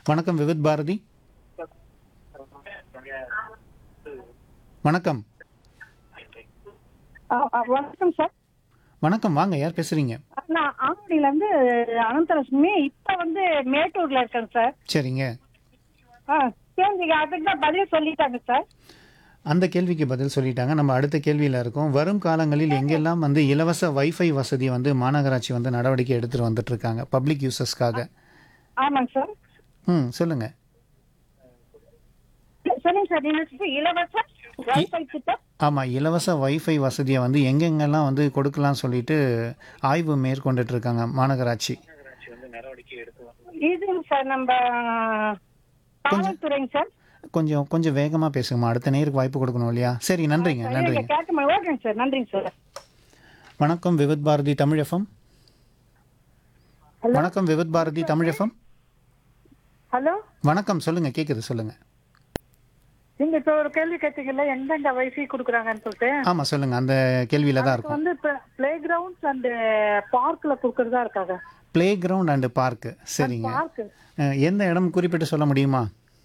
வணக்கம் விவித் பாரதி வணக்கம் ஆ, ஆ, வணக்கம் சார் வணக்கம் வாங்க யார் பேசுறீங்க நான் ஆவடியில இருந்து அனந்தலட்சுமி இப்ப வந்து மேட்டூர்ல இருக்கேன் சார் சரிங்க ஆ, கேள்விக்கு அதுக்கு தான் பதில் சொல்லிட்டாங்க சார் அந்த கேள்விக்கு பதில் சொல்லிட்டாங்க நம்ம அடுத்த கேள்வியில் இருக்கோம் வரும் காலங்களில் எங்கெல்லாம் வந்து இலவச வைஃபை வசதி வந்து மாநகராட்சி வந்து நடவடிக்கை எடுத்துட்டு வந்துட்டு இருக்காங்க பப்ளிக் யூசஸ்க்காக ஆமாங்க சார் ம் சொல்லுங்க சொல்லுங்க சார் நீங்க சொல்றது இலவச வைஃபை திட்டம் ஆமாம் இலவச வைஃபை வசதியை வந்து எங்கெங்கெல்லாம் வந்து கொடுக்கலாம் சொல்லிட்டு ஆய்வு மேற்கொண்டுட்டு இருக்காங்க மாநகராட்சி இதுங்க சார் நம்ம காவல்துறைங்க சார் கொஞ்சம் கொஞ்சம் வேகமாக பேசுங்கம்மா அடுத்த நேருக்கு வாய்ப்பு கொடுக்கணும் இல்லையா சரி நன்றிங்க நன்றிங்க கேட்க மாதிரி ஓகேங்க சார் நன்றிங்க சார் வணக்கம் விவித் பாரதி தமிழ் எஃப்எம் வணக்கம் விவித் பாரதி தமிழ் எஃப்எம் ஹலோ வணக்கம் சொல்லுங்க கேக்குது சொல்லுங்க நீங்க இப்போ ஒரு கேள்வி கேட்டீங்கல்ல எந்தெந்த வைஃபை கொடுக்குறாங்கன்னு சொல்லிட்டு ஆமா சொல்லுங்க அந்த கேள்வியில தான் இப்போ இருக்கும் வந்து இப்போ பிளே கிரவுண்ட்ஸ் அண்ட் பார்க்ல கொடுக்கறதா இருக்காங்க பிளே கிரவுண்ட் அண்ட் பார்க் சரிங்க பார்க் அஹ், எந்த இடம் குறிப்பிட்டு சொல்ல முடியுமா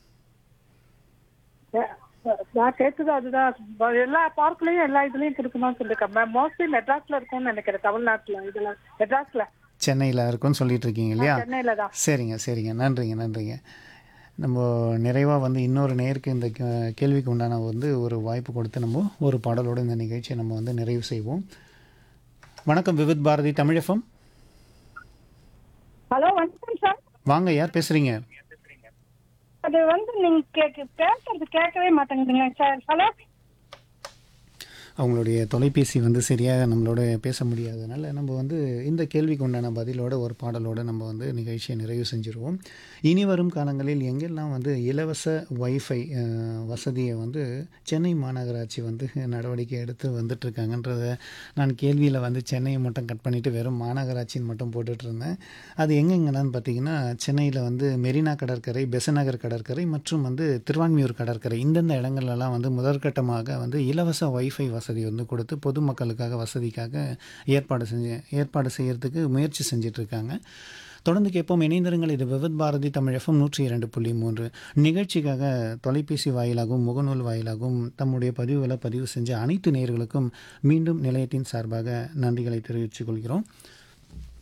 நான் கேட்டது அதுதான் எல்லா பார்க்லயும் எல்லா இதுலயும் கொடுக்கணும்னு சொல்லிருக்கேன் மோஸ்ட்லி மெட்ராஸ்ல இருக்கும்னு நினைக்கிறேன் தமிழ்நாட்டுல இதுல மெட்ராஸ்ல சென்னையில் இருக்கும்னு சொல்லிட்டு இருக்கீங்க இல்லையா சென்னையில தான் சரிங்க சரிங்க நன்றிங்க நன்றிங்க நம்ம நிறைவாக வந்து இன்னொரு நேருக்கு இந்த கே- கேள்விக்கு உண்டான வந்து ஒரு வாய்ப்பு கொடுத்து நம்ம ஒரு பாடலோட இந்த நிகழ்ச்சியை நம்ம வந்து நிறைவு செய்வோம் வணக்கம் விவித் பாரதி தமிழ் எஃப்எம் ஹலோ வணக்கம் சார் வாங்க யார் பேசுறீங்க அது வந்து நீங்க கேக்கு பேசுறது கேட்கவே மாட்டேங்குதுங்க சார் ஹலோ அவங்களுடைய தொலைபேசி வந்து சரியாக நம்மளோட பேச முடியாதனால நம்ம வந்து இந்த கேள்விக்கு உண்டான பதிலோட ஒரு பாடலோட நம்ம வந்து நிகழ்ச்சியை நிறைவு செஞ்சுருவோம் இனி வரும் காலங்களில் எங்கெல்லாம் வந்து இலவச வைஃபை வசதியை வந்து சென்னை மாநகராட்சி வந்து நடவடிக்கை எடுத்து வந்துட்டுருக்காங்கன்றத நான் கேள்வியில் வந்து சென்னையை மட்டும் கட் பண்ணிவிட்டு வெறும் மாநகராட்சின்னு மட்டும் போட்டுட்டு இருந்தேன் அது எங்கெங்கெல்லாம் பார்த்தீங்கன்னா சென்னையில் வந்து மெரினா கடற்கரை பெசநகர் கடற்கரை மற்றும் வந்து திருவான்மியூர் கடற்கரை இந்தந்த இடங்கள்லாம் வந்து முதற்கட்டமாக வந்து இலவச வைஃபை வசதி வந்து கொடுத்து பொதுமக்களுக்காக வசதிக்காக ஏற்பாடு செஞ்சு ஏற்பாடு செய்யறதுக்கு முயற்சி செஞ்சுட்டு இருக்காங்க தொடர்ந்து கேட்போம் இணைந்திருங்கள் இது விவித் பாரதி தமிழ் எஃப்எம் நூற்றி இரண்டு புள்ளி மூன்று நிகழ்ச்சிக்காக தொலைபேசி வாயிலாகவும் முகநூல் வாயிலாகவும் தம்முடைய பதிவுகளை பதிவு செஞ்ச அனைத்து நேயர்களுக்கும் மீண்டும் நிலையத்தின் சார்பாக நன்றிகளை தெரிவித்துக் கொள்கிறோம்